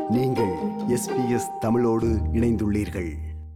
நீங்கள் எஸ்பிஎஸ் தமிழோடு இணைந்துள்ளீர்கள்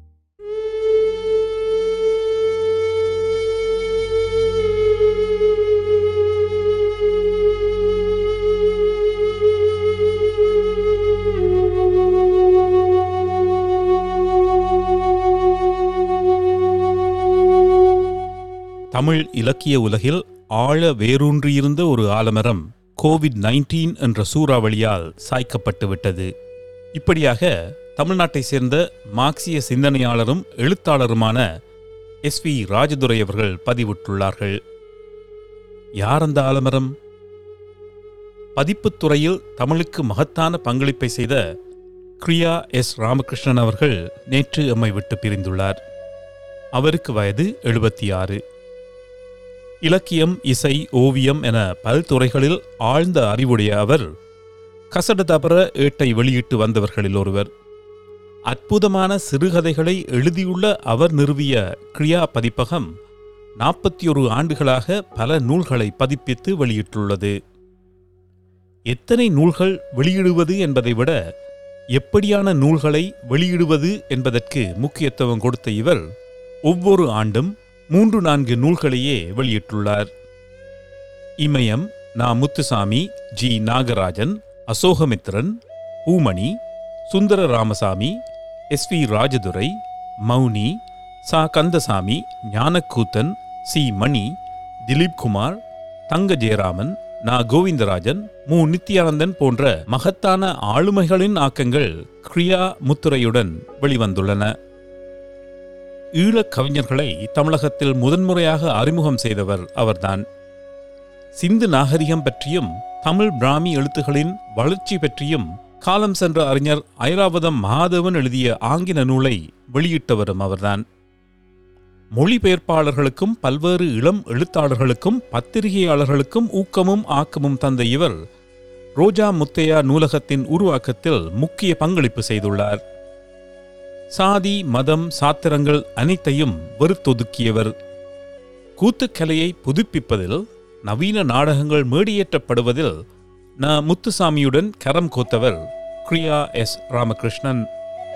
தமிழ் இலக்கிய உலகில் ஆழ வேரூன்றியிருந்த ஒரு ஆலமரம் கோவிட் 19 என்ற சூறாவளியால் சாய்க்கப்பட்டு விட்டது இப்படியாக தமிழ்நாட்டை சேர்ந்த மார்க்சிய சிந்தனையாளரும் எழுத்தாளருமான எஸ் வி ராஜதுரை அவர்கள் பதிவிட்டுள்ளார்கள் யார் அந்த ஆலமரம் பதிப்புத் துறையில் தமிழுக்கு மகத்தான பங்களிப்பை செய்த கிரியா எஸ் ராமகிருஷ்ணன் அவர்கள் நேற்று எம்மை விட்டு பிரிந்துள்ளார் அவருக்கு வயது எழுபத்தி ஆறு இலக்கியம் இசை ஓவியம் என பல்துறைகளில் ஆழ்ந்த அறிவுடைய அவர் கசட தபர ஏட்டை வெளியிட்டு வந்தவர்களில் ஒருவர் அற்புதமான சிறுகதைகளை எழுதியுள்ள அவர் நிறுவிய கிரியா பதிப்பகம் நாற்பத்தி ஒரு ஆண்டுகளாக பல நூல்களை பதிப்பித்து வெளியிட்டுள்ளது எத்தனை நூல்கள் வெளியிடுவது என்பதை விட எப்படியான நூல்களை வெளியிடுவது என்பதற்கு முக்கியத்துவம் கொடுத்த இவர் ஒவ்வொரு ஆண்டும் மூன்று நான்கு நூல்களையே வெளியிட்டுள்ளார் Imayam Na Muthusamy G Nagarajan Ashokamitran Poomani Sundara Ramasamy S V Rajadurai Mouni Sa Kandasamy Gnanakoothan C Mani Dilip Kumar Thanga Jeyaraman நா கோவிந்தராஜன் மு நித்யானந்தன் போன்ற மகத்தான ஆளுமைகளின் ஆக்கங்கள் கிரியா முத்துரையுடன் வெளிவந்துள்ளன ஈழக் கவிஞர்களை தமிழகத்தில் முதன்முறையாக அறிமுகம் செய்தவர் அவர்தான் சிந்து நாகரிகம் பற்றியும் தமிழ் பிராமி எழுத்துகளின் வளர்ச்சி பற்றியும் காலம் சென்ற அறிஞர் ஐராவதம் மகாதேவன் எழுதிய ஆங்கில நூலை வெளியிட்டவரும் அவர்தான் மொழிபெயர்ப்பாளர்களுக்கும் பல்வேறு இளம் எழுத்தாளர்களுக்கும் பத்திரிகையாளர்களுக்கும் ஊக்கமும் ஆக்கமும் தந்த இவர் ரோஜா முத்தையா நூலகத்தின் உருவாக்கத்தில் முக்கிய பங்களிப்பு செய்துள்ளார் சாதி மதம் சாத்திரங்கள் அனைத்தையும் வெறுத்தொதுக்கியவர் கூத்துக்கலையை புதுப்பிப்பதில் நவீன நாடகங்கள் மேடியேற்றப்படுவதில் ந முத்துசாமியுடன் கரம் கோத்தவர் கிரியா எஸ் ராமகிருஷ்ணன்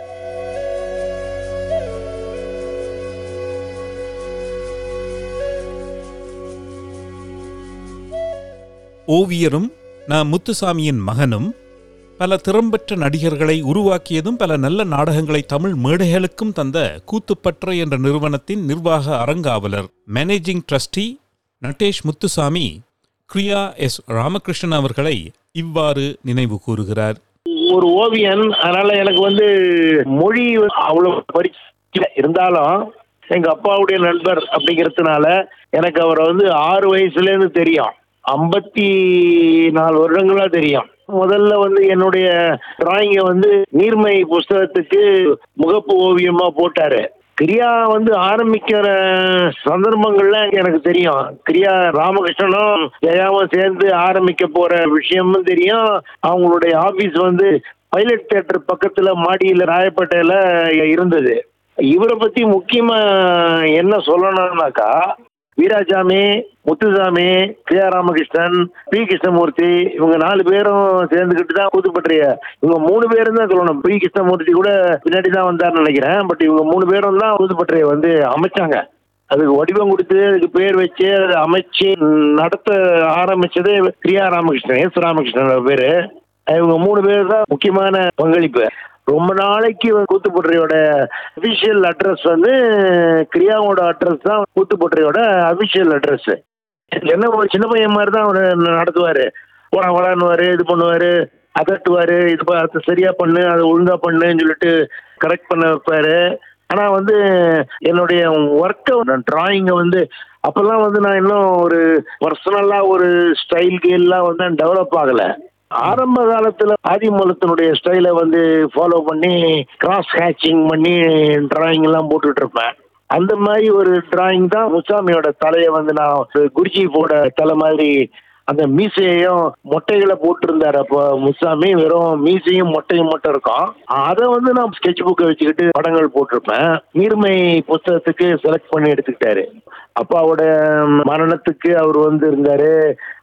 ஓவியரும் ந முத்துசாமியின் மகனும் பல திறம்பெற்ற நடிகர்களை உருவாக்கியதும் பல நல்ல நாடகங்களை தமிழ் மேடைகளுக்கும் தந்த கூத்துப்பற்ற என்ற நிறுவனத்தின் நிர்வாக அறங்காவலர் managing trustee Natesh Muthusamy Kriya S Ramakrishnan அவர்களை இவ்வாறு நினைவு கூறுகிறார் ஒரு ஓவியன் அதனால எனக்கு வந்து மொழி அவ்வளவு பரிச்சை இருந்தாலும் எங்க அப்பாவுடைய நண்பர் அப்படிங்கிறதுனால எனக்கு அவரை வந்து ஆறு வயசுல இருந்து தெரியும் ஐம்பத்தி நாலு வருடங்களா தெரியும் முதல்ல வந்து என்னுடைய டிராயிங்கை வந்து நீர்மை புஸ்தகத்துக்கு முகப்பு ஓவியமா போட்டாரு கிரியா வந்து ஆரம்பிக்கிற சந்தர்ப்பங்கள்ல எனக்கு தெரியும் கிரியா ராமகிருஷ்ணனும் ஜெயாவும் சேர்ந்து ஆரம்பிக்க போற விஷயமும் தெரியும் அவங்களுடைய ஆபீஸ் வந்து பைலட் தியேட்டர் பக்கத்துல மாடியில ராயப்பேட்டையில இருந்தது இவரை பத்தி முக்கியமா என்ன சொல்லணும்னாக்கா வீராசாமி முத்துசாமி கே ராமகிருஷ்ணன் பி கிருஷ்ணமூர்த்தி இவங்க நாலு பேரும் சேர்ந்துக்கிட்டு தான் கூத்துப்பற்றிய இவங்க மூணு பேரும் தான் சொல்லணும் பி கிருஷ்ணமூர்த்தி கூட பின்னாடி தான் வந்தார்னு நினைக்கிறேன் பட் இவங்க மூணு பேரும் தான் கூத்துப்பற்றிய வந்து அமைச்சாங்க அதுக்கு வடிவம் கொடுத்து அதுக்கு பேர் வச்சு அதை அமைச்சு நடத்த ஆரம்பிச்சது கிரியா ராமகிருஷ்ணன் எஸ் ராமகிருஷ்ணன் பேரு இவங்க மூணு பேர் தான் முக்கியமான பங்களிப்பு ரொம்ப நாளைக்கு கூத்துப்பொற்றையோட அபிஷியல் அட்ரஸ் வந்து கிரியாவோட அட்ரஸ் தான் கூத்துப்பொற்றையோட அபிஷியல் அட்ரஸ் என்ன ஒரு சின்ன பையன் மாதிரி தான் அவர் நடத்துவாரு போடா வளான்னுவாரு இது பண்ணுவாரு அதட்டுவாரு இது ப- அது சரியா பண்ணு அதை ஒழுங்கா பண்ணுன்னு சொல்லிட்டு கரெக்ட் பண்ண வைப்பாரு ஆனா வந்து என்னுடைய ஒர்க்கை டிராயிங்கை வந்து அப்பெல்லாம் வந்து நான் இன்னும் ஒரு பர்சனலா ஒரு ஸ்டைல் கீழ்லாம் வந்து டெவலப் ஆகல ஆரம்ப காலத்துல ஆதிமூலத்தினுடைய ஸ்டைலை வந்து ஃபாலோ பண்ணி கிராஸ் ஹேச்சிங் பண்ணி டிராயிங் எல்லாம் போட்டுட்டு இருப்பேன் அந்த மாதிரி ஒரு டிராயிங் தான் முசாமியோட தலையை வந்து நான் ஒரு குருஜி போட தலை மாதிரி அந்த மீசையையும் மொட்டைகளை போட்டிருந்தாரு அப்போ முசாமி வெறும் மீசையும் மொட்டையும் மட்டும் இருக்கும் அதை வந்து நான் ஸ்கெட்ச் புக்கை வச்சுக்கிட்டு படங்கள் போட்டிருப்பேன் நீர்மை புத்தகத்துக்கு செலக்ட் பண்ணி எடுத்துக்கிட்டாரு அப்பாவோட மரணத்துக்கு அவர் வந்து இருந்தாரு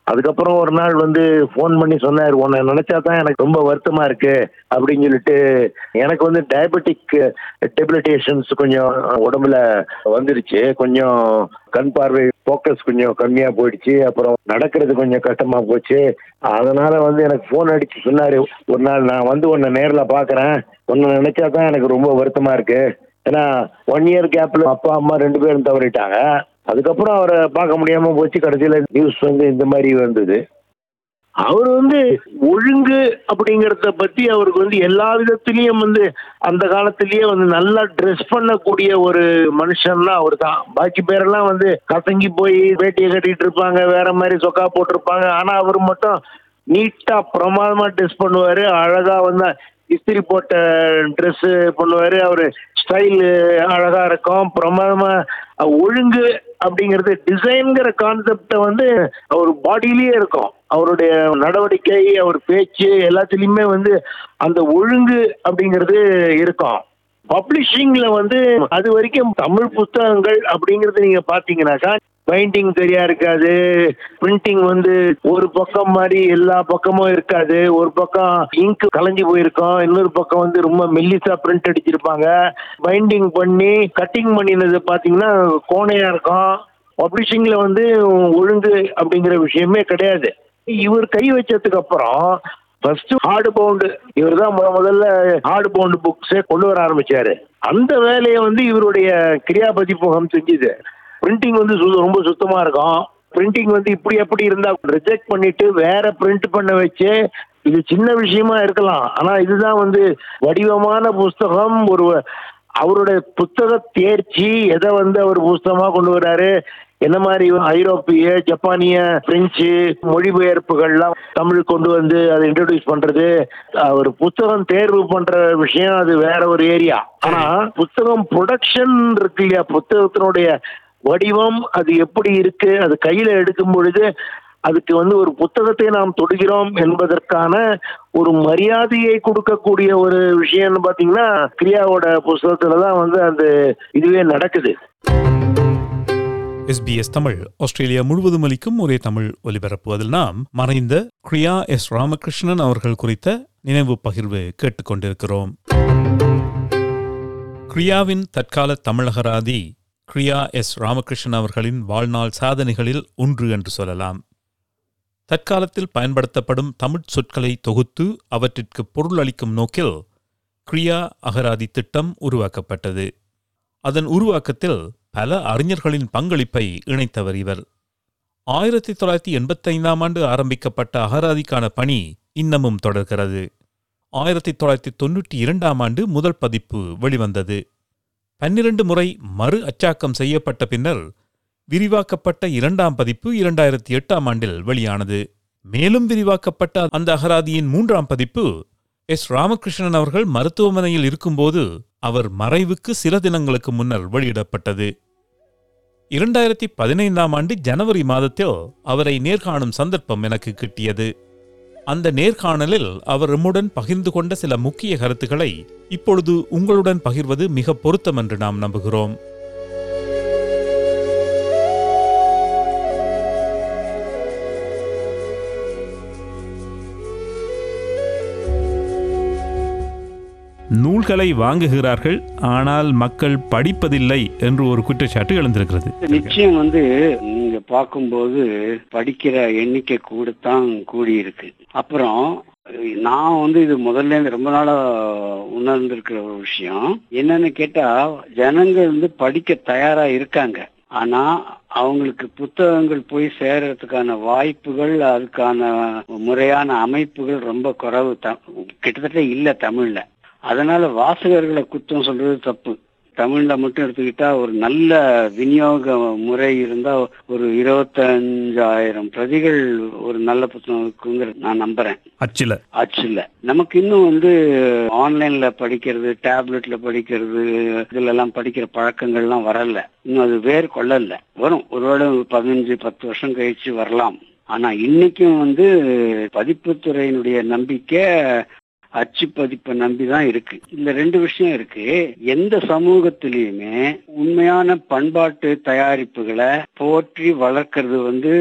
அதுக்கப்புறம் ஒரு நாள் வந்து ஃபோன் பண்ணி சொன்னார் உன்னை நினைச்சா தான் எனக்கு ரொம்ப வருத்தமா இருக்கு அப்படின்னு சொல்லிட்டு எனக்கு வந்து டயபெட்டிக் டெபிலிட்டேஷன்ஸ் கொஞ்சம் உடம்புல வந்துருச்சு கொஞ்சம் கண் பார்வை ஃபோக்கஸ் கொஞ்சம் கம்மியா போயிடுச்சு அப்புறம் நடக்கிறது கொஞ்சம் கஷ்டமா போச்சு அதனால வந்து எனக்கு ஃபோன் அடிச்சு சொன்னாரு ஒரு நாள் நான் வந்து உன்னை நேர்ல பாக்குறேன் உன்னை நினைச்சா தான் எனக்கு ரொம்ப வருத்தமா இருக்கு ஏன்னா ஒன் இயர் கேப்ல அப்பா அம்மா ரெண்டு பேரும் தவறிட்டாங்க அதுக்கப்புறம் அவரை பார்க்க முடியாம போச்சு கடைசியில நியூஸ் வந்து இந்த மாதிரி வந்தது அவர் வந்து ஒழுங்கு அப்படிங்கறத பத்தி அவருக்கு வந்து எல்லா விதத்திலயும் வந்து அந்த காலத்திலேயே வந்து நல்லா ட்ரெஸ் பண்ணக்கூடிய ஒரு மனுஷன்னா அவர் தான் பாக்கி பேரெல்லாம் வந்து கசங்கி போய் வேட்டியை கட்டிட்டு இருப்பாங்க வேற மாதிரி சொக்கா போட்டிருப்பாங்க ஆனா அவர் மட்டும் நீட்டா பிரமாதமா ட்ரெஸ் பண்ணுவாரு அழகா வந்து இஸ்திரி போட்ட ட்ரெஸ் பண்ணுவாரு அவரு ஸ்டைல் அழகா இருக்கும் பிரமாதமா ஒழுங்கு அப்படிங்கிறது டிசைன்ங்கிற கான்செப்ட வந்து அவர் பாடியிலேயே இருக்கும் அவருடைய நடவடிக்கை அவர் பேச்சு எல்லாத்துலயுமே வந்து அந்த ஒழுங்கு அப்படிங்கிறது இருக்கும் பப்ளிஷிங்ல வந்து அது வரைக்கும் தமிழ் புத்தகங்கள் அப்படிங்கறது நீங்க பாத்தீங்கன்னாக்கா பைண்டிங் சரியா இருக்காது பிரிண்டிங் வந்து ஒரு பக்கம் மாதிரி எல்லா பக்கமும் இருக்காது ஒரு பக்கம் இங்க் கலைஞ்சு போயிருக்கும் இன்னொரு பக்கம் வந்து ரொம்ப மெல்லிசா பிரிண்ட் அடிச்சிருப்பாங்க பைண்டிங் பண்ணி கட்டிங் பண்ணினது பாத்தீங்கன்னா கோணையா இருக்கும் பப்ளிஷிங்ல வந்து ஒழுங்கு அப்படிங்கிற விஷயமே கிடையாது இவர் கை வச்சதுக்கு அப்புறம் ஃபர்ஸ்ட் ஹார்டு பவுண்டு இவர் தான் முத முதல்ல ஹார்டு பவுண்டு புக்ஸே கொண்டு வர ஆரம்பிச்சாரு அந்த வேலையை வந்து இவருடைய கிரியா பதிப்பகம் செஞ்சுது பிரிண்டிங் வந்து சு- ரொம்ப சுத்தமா இருக்கும் பிரிண்டிங் வந்து இப்படி அப்படி இருந்தா ரிஜெக்ட் பண்ணிட்டு வேற பிரிண்ட் பண்ண வச்சு இது சின்ன விஷயமா இருக்கலாம் ஆனா இதுதான் வந்து வடிவமான புஸ்தகம் ஒரு அவருடைய புத்தக தேர்ச்சி எதை வந்து அவர் புஸ்தகமா கொண்டு வராரு என்ன மாதிரி ஐரோப்பிய ஜப்பானிய பிரெஞ்சு மொழிபெயர்ப்புகள்லாம் தமிழ் கொண்டு வந்து அதை இன்ட்ரடியூஸ் பண்றது ஒரு புத்தகம் தேர்வு பண்ற விஷயம் அது வேற ஒரு ஏரியா ஆனா புத்தகம் ப்ரொடக்ஷன் இருக்கு இல்லையா புத்தகத்தினுடைய வடிவம் அது எப்படி இருக்கு அது கையில எடுக்கும் பொழுது அதுக்கு வந்து ஒரு புத்தகத்தை நாம் தொடுகிறோம் என்பதற்கான ஒரு மரியாதையை கொடுக்கக்கூடிய ஒரு விஷயம்னு பாத்தீங்கன்னா கிரியாவோட புஸ்தகத்துல தான் வந்து அந்த இதுவே நடக்குது எஸ்பிஎஸ் தமிழ் ஆஸ்திரேலியா முழுவதும் அளிக்கும் ஒரே தமிழ் ஒலிபரப்பு அதில் நாம் மறைந்த கிரியா எஸ் ராமகிருஷ்ணன் அவர்கள் குறித்த நினைவு பகிர்வு கேட்டுக்கொண்டிருக்கிறோம் கிரியாவின் தற்கால தமிழகராதி கிரியா எஸ் ராமகிருஷ்ணன் அவர்களின் வாழ்நாள் சாதனைகளில் ஒன்று என்று சொல்லலாம் தற்காலத்தில் பயன்படுத்தப்படும் தமிழ் சொற்களை தொகுத்து அவற்றிற்கு பொருள் அளிக்கும் நோக்கில் கிரியா அகராதி திட்டம் உருவாக்கப்பட்டது அதன் உருவாக்கத்தில் பல அறிஞர்களின் பங்களிப்பை இணைத்தவர் இவர் ஆயிரத்தி தொள்ளாயிரத்தி எண்பத்தைந்தாம் ஆண்டு ஆரம்பிக்கப்பட்ட அகராதிக்கான பணி இன்னமும் தொடர்கிறது ஆயிரத்தி தொள்ளாயிரத்தி தொன்னூற்றி இரண்டாம் ஆண்டு முதல் பதிப்பு வெளிவந்தது பன்னிரண்டு முறை மறு அச்சாக்கம் செய்யப்பட்ட பின்னர் விரிவாக்கப்பட்ட இரண்டாம் பதிப்பு இரண்டாயிரத்தி எட்டாம் ஆண்டில் வெளியானது மேலும் விரிவாக்கப்பட்ட அந்த அகராதியின் மூன்றாம் பதிப்பு எஸ் ராமகிருஷ்ணன் அவர்கள் மருத்துவமனையில் இருக்கும்போது அவர் மறைவுக்கு சில தினங்களுக்கு முன்னர் வெளியிடப்பட்டது இரண்டாயிரத்தி பதினைந்தாம் ஆண்டு ஜனவரி மாதத்தில் அவரை நேர்காணும் சந்தர்ப்பம் எனக்கு கிட்டியது அந்த நேர்காணலில் அவர் எம்முடன் பகிர்ந்து கொண்ட சில முக்கிய கருத்துக்களை இப்பொழுது உங்களுடன் பகிர்வது மிக பொருத்தம் என்று நாம் நம்புகிறோம் நூல்களை வாங்குகிறார்கள் ஆனால் மக்கள் படிப்பதில்லை என்று ஒரு குற்றச்சாட்டு எழுந்திருக்கிறது நிச்சயம் வந்து நீங்க பார்க்கும்போது படிக்கிற எண்ணிக்கை கூடத்தான் கூடி இருக்கு அப்புறம் நான் வந்து இது முதல்ல இருந்து ரொம்ப நாளா உணர்ந்திருக்கிற ஒரு விஷயம் என்னன்னு கேட்டா ஜனங்கள் வந்து படிக்க தயாரா இருக்காங்க ஆனா அவங்களுக்கு புத்தகங்கள் போய் சேர்றதுக்கான வாய்ப்புகள் அதுக்கான முறையான அமைப்புகள் ரொம்ப குறைவு த- கிட்டத்தட்ட இல்ல தமிழ்ல அதனால வாசகர்களை குத்தம் சொல்றது தப்பு தமிழ்ல மட்டும் எடுத்துக்கிட்டா ஒரு நல்ல விநியோக முறை இருந்தா ஒரு இருபத்தஞ்சாயிரம் பிரதிகள் ஒரு நல்ல புத்தகம் இருக்குங்கிற நான் நம்புறேன் அச்சில அச்சுல நமக்கு இன்னும் வந்து ஆன்லைன்ல படிக்கிறது டேப்லெட்ல படிக்கிறது இதுல எல்லாம் படிக்கிற பழக்கங்கள்லாம் வரல இன்னும் அது வேர் கொள்ளல வரும் ஒருவேளை ஒரு பதினஞ்சு பத்து வருஷம் கழிச்சு வரலாம் ஆனா இன்னைக்கும் வந்து பதிப்புத்துறையினுடைய நம்பிக்கை அச்சு பதிப்பை நம்பி தான் இருக்கு இந்த ரெண்டு விஷயம் இருக்கு எந்த சமூகத்திலயுமே உண்மையான பண்பாட்டு தயாரிப்புகளை போற்றி வளர்க்கறது வந்து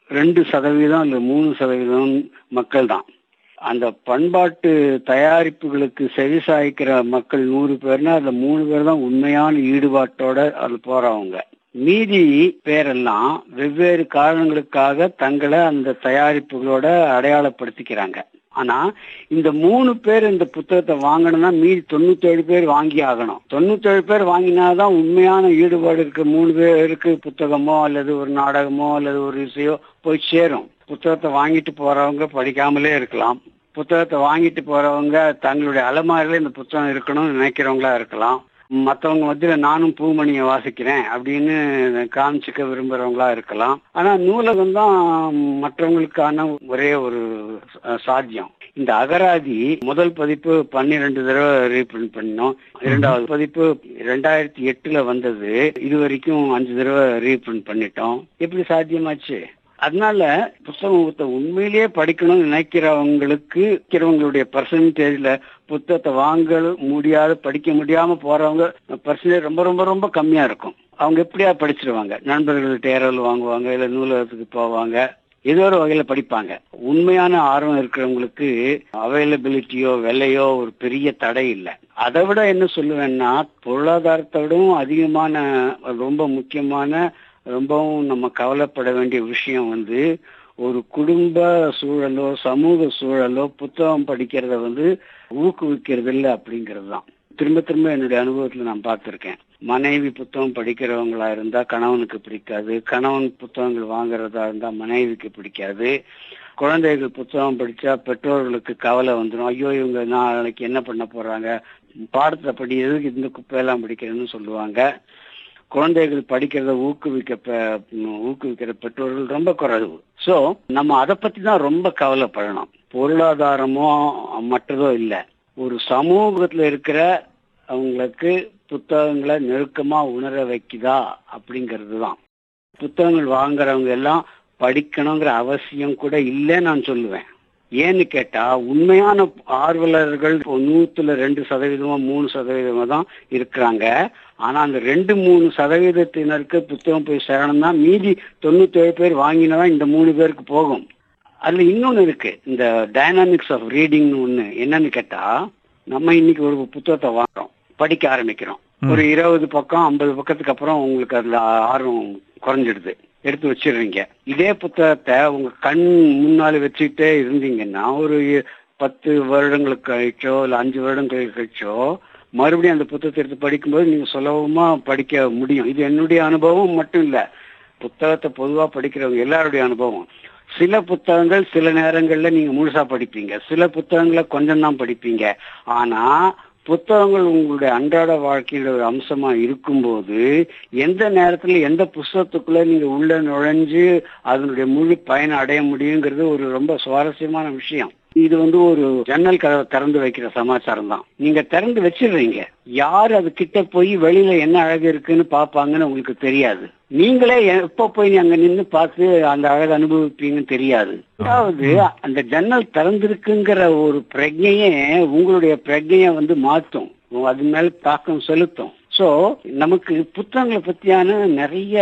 ரெண்டு சதவீதம் இல்ல மூணு சதவீதம் மக்கள் தான் அந்த பண்பாட்டு தயாரிப்புகளுக்கு செவிசாய்க்கிற மக்கள் நூறு பேர்னா அதுல மூணு பேர் தான் உண்மையான ஈடுபாட்டோட அதுல போறவங்க மீதி பேரெல்லாம் வெவ்வேறு காரணங்களுக்காக தங்களை அந்த தயாரிப்புகளோட அடையாளப்படுத்திக்கிறாங்க ஆனா இந்த மூணு பேர் இந்த புத்தகத்தை வாங்கணும்னா மீதி தொண்ணூத்தேழு பேர் வாங்கி ஆகணும் தொண்ணூத்தேழு பேர் வாங்கினாதான் உண்மையான ஈடுபாடு இருக்க மூணு பேருக்கு புத்தகமோ அல்லது ஒரு நாடகமோ அல்லது ஒரு இசையோ போய் சேரும் புத்தகத்தை வாங்கிட்டு போறவங்க படிக்காமலே இருக்கலாம் புத்தகத்தை வாங்கிட்டு போறவங்க தங்களுடைய அலமாரில இந்த புத்தகம் இருக்கணும்னு நினைக்கிறவங்களா இருக்கலாம் மற்றவங்க மத்தியில நானும் பூமணியை வாசிக்கிறேன் அப்படின்னு காமிச்சுக்க விரும்புறவங்களா இருக்கலாம் ஆனா நூலகம் தான் மற்றவங்களுக்கான ஒரே ஒரு ச- சாத்தியம் இந்த அகராதி முதல் பதிப்பு பன்னிரெண்டு தடவை ரீபிரிண்ட் பண்ணோம் இரண்டாவது பதிப்பு ரெண்டாயிரத்தி எட்டுல வந்தது இது வரைக்கும் அஞ்சு தடவை ரீபிரிண்ட் பண்ணிட்டோம் எப்படி சாத்தியமாச்சு அதனால புத்தகத்தை உண்மையிலேயே படிக்கணும்னு நினைக்கிறவங்களுக்கு இருக்கிறவங்களுடைய பர்சன்டேஜ்ல புத்தகத்தை வாங்க முடியாத படிக்க முடியாம போறவங்க பர்சன்டேஜ் ரொம்ப ரொம்ப ரொம்ப கம்மியா இருக்கும் அவங்க எப்படியா படிச்சிருவாங்க நண்பர்கள்ட்ட யாராவது வாங்குவாங்க இல்ல நூலகத்துக்கு போவாங்க ஏதோ ஒரு வகையில படிப்பாங்க உண்மையான ஆர்வம் இருக்கிறவங்களுக்கு அவைலபிலிட்டியோ விலையோ ஒரு பெரிய தடை இல்லை அதை விட என்ன சொல்லுவேன்னா பொருளாதாரத்தை விடவும் அதிகமான ரொம்ப முக்கியமான ரொம்பவும் நம்ம கவலைப்பட வேண்டிய விஷயம் வந்து ஒரு குடும்ப சூழலோ சமூக சூழலோ புத்தகம் படிக்கிறத வந்து ஊக்குவிக்கிறது இல்லை அப்படிங்கிறது தான் திரும்ப திரும்ப என்னுடைய அனுபவத்துல நான் பார்த்திருக்கேன் மனைவி புத்தகம் படிக்கிறவங்களா இருந்தா கணவனுக்கு பிடிக்காது கணவன் புத்தகங்கள் வாங்குறதா இருந்தா மனைவிக்கு பிடிக்காது குழந்தைகள் புத்தகம் படிச்சா பெற்றோர்களுக்கு கவலை வந்துடும் ஐயோ இவங்க நாளைக்கு என்ன பண்ண போறாங்க பாடத்தை படி எதுக்கு இந்த குப்பையெல்லாம் படிக்கிறேன்னு சொல்லுவாங்க குழந்தைகள் படிக்கிறத ஊக்குவிக்க பெ- ஊக்குவிக்கிற பெற்றோர்கள் ரொம்ப குறைவு சோ நம்ம அதை பத்தி தான் ரொம்ப கவலைப்படணும் பொருளாதாரமோ மற்றதோ இல்லை ஒரு சமூகத்துல இருக்கிற அவங்களுக்கு புத்தகங்களை நெருக்கமா உணர வைக்குதா அப்படிங்கிறது தான் புத்தகங்கள் வாங்குறவங்க எல்லாம் படிக்கணுங்கிற அவசியம் கூட இல்லைன்னு நான் சொல்லுவேன் ஏன்னு கேட்டா உண்மையான ஆர்வலர்கள் நூத்துல ரெண்டு சதவீதமோ மூணு சதவீதமோ தான் இருக்கிறாங்க ஆனா அந்த ரெண்டு மூணு சதவீதத்தினருக்கு புத்தகம் போய் சேரணும்னா மீதி தொண்ணூத்தேழு பேர் வாங்கினதான் இந்த மூணு பேருக்கு போகும் அதுல இன்னொன்னு இருக்கு இந்த டைனாமிக்ஸ் ஆஃப் ரீடிங்னு ஒண்ணு என்னன்னு கேட்டா நம்ம இன்னைக்கு ஒரு புத்தகத்தை வாங்குறோம் படிக்க ஆரம்பிக்கிறோம் ஒரு இருபது பக்கம் ஐம்பது பக்கத்துக்கு அப்புறம் உங்களுக்கு அதுல ஆர்வம் குறைஞ்சிடுது எடுத்து வச்சிடுறீங்க இதே புத்தகத்தை உங்க கண் முன்னால வச்சுக்கிட்டே இருந்தீங்கன்னா ஒரு பத்து வருடங்களுக்கு கழிச்சோ இல்ல அஞ்சு வருடங்களுக்கு கழிச்சோ மறுபடியும் அந்த புத்தகத்தை எடுத்து படிக்கும்போது நீங்க சுலபமா படிக்க முடியும் இது என்னுடைய அனுபவம் மட்டும் இல்ல புத்தகத்தை பொதுவா படிக்கிறவங்க எல்லாருடைய அனுபவம் சில புத்தகங்கள் சில நேரங்கள்ல நீங்க முழுசா படிப்பீங்க சில புத்தகங்களை கொஞ்சம் தான் படிப்பீங்க ஆனா புத்தகங்கள் உங்களுடைய அன்றாட வாழ்க்கையில ஒரு அம்சமா இருக்கும்போது எந்த நேரத்துல எந்த புஸ்தகத்துக்குள்ள நீங்க உள்ள நுழைஞ்சு அதனுடைய முழு பயனை அடைய முடியுங்கிறது ஒரு ரொம்ப சுவாரஸ்யமான விஷயம் இது வந்து ஒரு ஜன்னல் கதவை திறந்து வைக்கிற சமாச்சாரம் தான் நீங்க திறந்து வச்சிடுறீங்க யார் அது கிட்ட போய் வெளியில என்ன அழகு இருக்குன்னு பாப்பாங்கன்னு உங்களுக்கு தெரியாது நீங்களே எப்ப போய் அங்க நின்னு பார்த்து அந்த அழகு அனுபவிப்பீங்கன்னு தெரியாது அதாவது அந்த ஜன்னல் திறந்திருக்குங்கிற ஒரு பிரஜையே உங்களுடைய பிரஜைய வந்து மாத்தும் அது மேல தாக்கம் செலுத்தும் சோ நமக்கு புத்தகங்களை பத்தியான நிறைய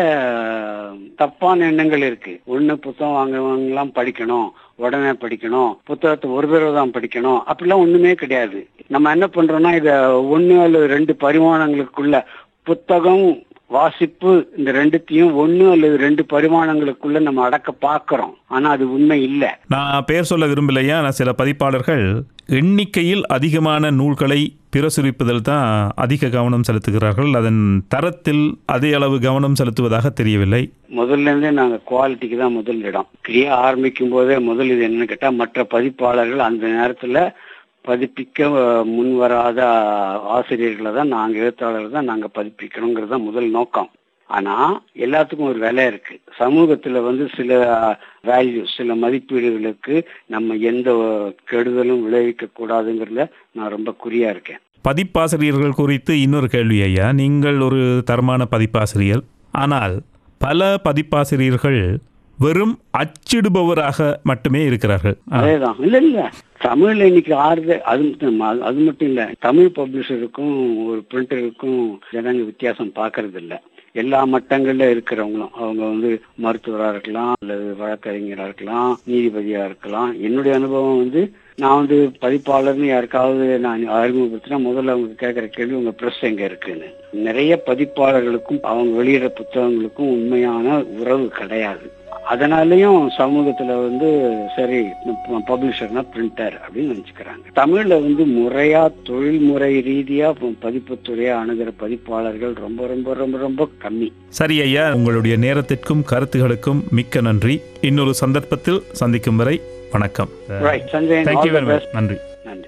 தப்பான எண்ணங்கள் இருக்கு ஒண்ணு புத்தகம் வாங்குறவங்கலாம் படிக்கணும் உடனே படிக்கணும் புத்தகத்தை ஒரு தடவை தான் படிக்கணும் அப்படிலாம் ஒண்ணுமே கிடையாது நம்ம என்ன பண்றோம்னா இத ஒண்ணு அல்லது ரெண்டு பரிமாணங்களுக்குள்ள புத்தகம் வாசிப்பு இந்த ரெண்டுத்தையும் ஒண்ணு அல்லது ரெண்டு பரிமாணங்களுக்குள்ள நம்ம அடக்க பார்க்கிறோம் ஆனா அது உண்மை இல்லை நான் பெயர் சொல்ல விரும்பலையா நான் சில பதிப்பாளர்கள் எண்ணிக்கையில் அதிகமான நூல்களை பிரசுரிப்பதில் தான் அதிக கவனம் செலுத்துகிறார்கள் அதன் தரத்தில் அதே அளவு கவனம் செலுத்துவதாக தெரியவில்லை முதல்ல இருந்தே நாங்க குவாலிட்டிக்கு தான் முதல் இடம் கிரியா ஆரம்பிக்கும் போதே முதல் இது என்னன்னு கேட்டா மற்ற பதிப்பாளர்கள் அந்த நேரத்துல பதிப்பிக்க அஹ், முன்வராத ஆசிரியர்களை தான் நாங்க எழுத்தாளர்கள் தான் நாங்க பதிப்பிக்கணுங்கிறது தான் முதல் நோக்கம் ஆனா எல்லாத்துக்கும் ஒரு விலை இருக்கு சமூகத்துல வந்து சில வேல்யூ சில மதிப்பீடுகளுக்கு நம்ம எந்த கெடுதலும் விளைவிக்க கூடாதுங்கிறதுல நான் ரொம்ப குறியா இருக்கேன் பதிப்பாசிரியர்கள் குறித்து இன்னொரு கேள்வி ஐயா நீங்கள் ஒரு தரமான பதிப்பாசிரியர் ஆனால் பல பதிப்பாசிரியர்கள் வெறும் அச்சிடுபவராக மட்டுமே இருக்கிறார்கள் ஆ, அதேதான் இல்ல இல்ல தமிழ்ல இன்னைக்கு ஆறுது அது மட்டும் அது- அது மட்டும் இல்ல தமிழ் பப்ளிஷருக்கும் ஒரு பிரிண்டருக்கும் ஜனங்க வித்தியாசம் பாக்குறது இல்ல எல்லா மட்டங்கள்ல இருக்கிறவங்களும் அவங்க வந்து மருத்துவராக இருக்கலாம் அல்லது வழக்கறிஞராக இருக்கலாம் நீதிபதியா இருக்கலாம் என்னுடைய அனுபவம் வந்து நான் வந்து பதிப்பாளர்னு யாருக்காவது நான் அறிமுகப்படுத்தினா முதல்ல அவங்க கேட்குற கேள்வி உங்க ப்ரெஸ் எங்க இருக்குன்னு நிறைய பதிப்பாளர்களுக்கும் அவங்க வெளியிடுற புத்தகங்களுக்கும் உண்மையான உறவு கிடையாது அதனாலயும் சமூகத்துல வந்து சரி பப்ளிஷர்னா பிரிண்டர் அப்படின்னு நினைச்சுக்கிறாங்க தமிழ்ல வந்து முறையா தொழில்முறை ரீதியா பதிப்புத்துறையா அணுகிற பதிப்பாளர்கள் ரொம்ப ரொம்ப ரொம்ப ரொம்ப கம்மி சரி ஐயா உங்களுடைய நேரத்திற்கும் கருத்துகளுக்கும் மிக்க நன்றி இன்னொரு சந்தர்ப்பத்தில் சந்திக்கும் வரை வணக்கம் right Sanjay thank you all the very much best. நன்றி நன்றி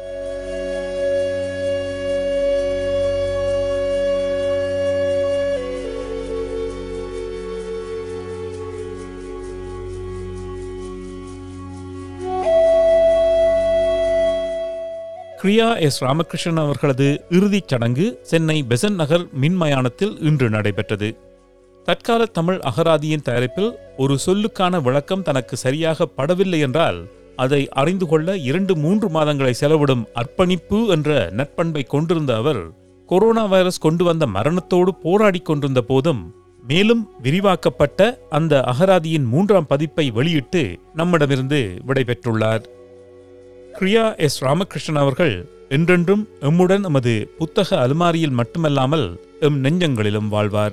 கிரியா எஸ் ராமகிருஷ்ணன் அவர்களது இறுதிச் சடங்கு சென்னை பெசன் நகர் மின்மயானத்தில் இன்று நடைபெற்றது தற்கால தமிழ் அகராதியின் தயாரிப்பில் ஒரு சொல்லுக்கான விளக்கம் தனக்கு சரியாக படவில்லை என்றால் அதை அறிந்து கொள்ள இரண்டு மூன்று மாதங்களை செலவிடும் அர்ப்பணிப்பு என்ற நற்பண்பை கொண்டிருந்த அவர் கொரோனா வைரஸ் கொண்டு வந்த மரணத்தோடு போராடிக் கொண்டிருந்த போதும் மேலும் விரிவாக்கப்பட்ட அந்த அகராதியின் மூன்றாம் பதிப்பை வெளியிட்டு நம்மிடமிருந்து விடைபெற்றுள்ளார் கிரியா எஸ் ராமகிருஷ்ணன் அவர்கள் என்றென்றும் எம்முடன் எமது புத்தக அலுமாரியில் மட்டுமல்லாமல் எம் நெஞ்சங்களிலும் வாழ்வார்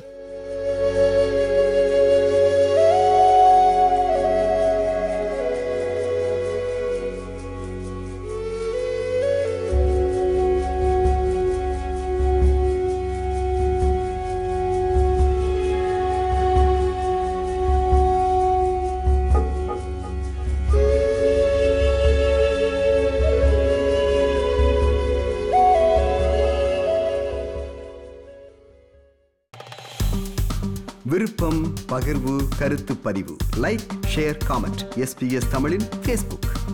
விருப்பம் பகிர்வு கருத்து பதிவு லைக் ஷேர் காமெண்ட் எஸ்பிஎஸ் தமிழின் ஃபேஸ்புக்